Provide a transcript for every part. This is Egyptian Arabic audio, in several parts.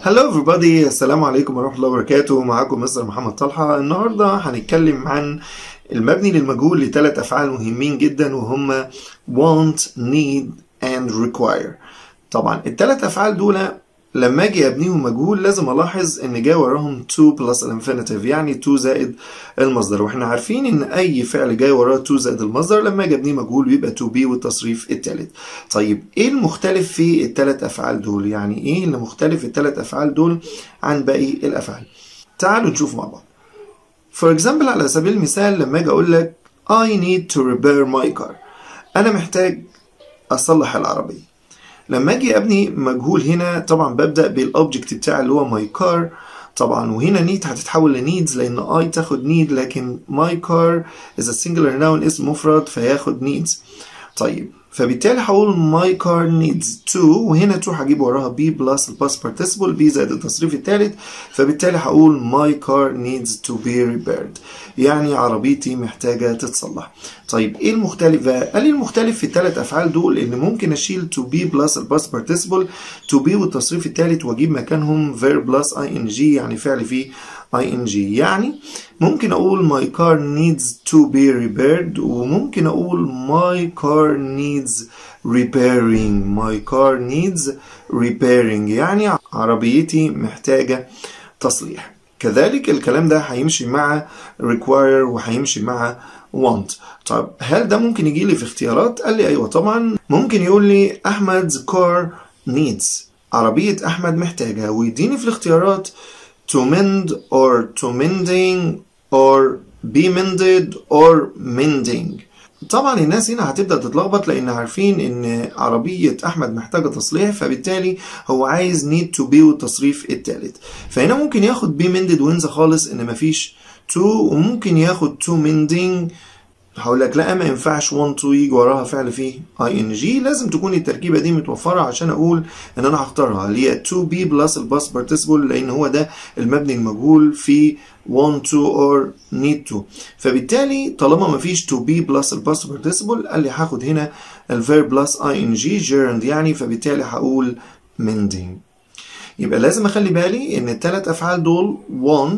هلو everybody السلام عليكم ورحمة الله وبركاته معاكم مستر محمد طلحة النهاردة هنتكلم عن المبني للمجهول لثلاث أفعال مهمين جدا وهم want, need and require طبعا الثلاث أفعال دول لما اجي ابنيهم مجهول لازم الاحظ ان جاي وراهم to plus الانفينيتيف يعني to زائد المصدر واحنا عارفين ان اي فعل جاي وراه to زائد المصدر لما اجي ابنيه مجهول بيبقى to be والتصريف الثالث طيب ايه المختلف في الثلاث افعال دول يعني ايه اللي مختلف في الثلاث افعال دول عن باقي الافعال تعالوا نشوف مع بعض for example على سبيل المثال لما اجي اقول لك I need to repair my car انا محتاج اصلح العربيه لما اجي ابني مجهول هنا طبعا ببدا بالاوبجكت بتاعي اللي هو ماي كار طبعا وهنا نيد هتتحول لنيدز لان اي تاخد نيد لكن ماي كار از a singular noun اسم مفرد فياخد نيدز طيب فبالتالي هقول my car needs to وهنا to هجيب وراها be plus الباست participle be زائد التصريف الثالث فبالتالي هقول my car needs to be repaired يعني عربيتي محتاجة تتصلح طيب ايه المختلف بقى؟ قال لي المختلف في الثلاث افعال دول ان ممكن اشيل to be plus الباست participle to be والتصريف الثالث واجيب مكانهم verb plus ing يعني فعل فيه ing يعني ممكن اقول my car needs to be repaired وممكن اقول my car needs repairing my car needs repairing يعني عربيتي محتاجة تصليح كذلك الكلام ده هيمشي مع require وهيمشي مع want طيب هل ده ممكن يجي لي في اختيارات قال لي ايوه طبعا ممكن يقول لي احمد's car needs عربية احمد محتاجة ويديني في الاختيارات to mend or to mending or be mended or mending طبعا الناس هنا هتبدا تتلخبط لان عارفين ان عربيه احمد محتاجه تصليح فبالتالي هو عايز need to be والتصريف الثالث فهنا ممكن ياخد be mended وينسى خالص ان مفيش to وممكن ياخد to mending هقول لك لا ما ينفعش want to يجي وراها فعل فيه ing لازم تكون التركيبه دي متوفره عشان اقول ان انا هختارها اللي هي to be plus الباست participle لان هو ده المبني المجهول في want to or need to فبالتالي طالما ما فيش to be plus الباست participle قال لي هاخد هنا الverb plus ing gerund يعني فبالتالي هقول mending يبقى لازم اخلي بالي ان الثلاث افعال دول want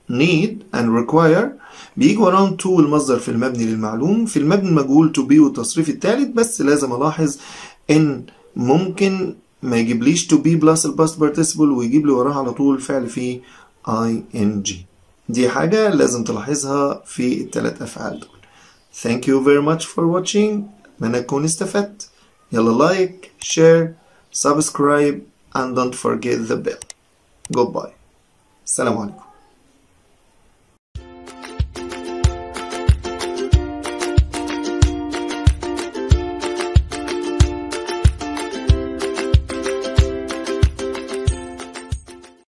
need and require بيجي وراهم to المصدر في المبني للمعلوم في المبني المجهول to be والتصريف الثالث بس لازم الاحظ ان ممكن ما يجيبليش to be plus الباست participle ويجيب لي وراها على طول فعل فيه ing دي حاجة لازم تلاحظها في الثلاث أفعال دول Thank you very much for watching أتمنى تكون استفدت يلا لايك شير سبسكرايب and don't forget the bell Goodbye السلام عليكم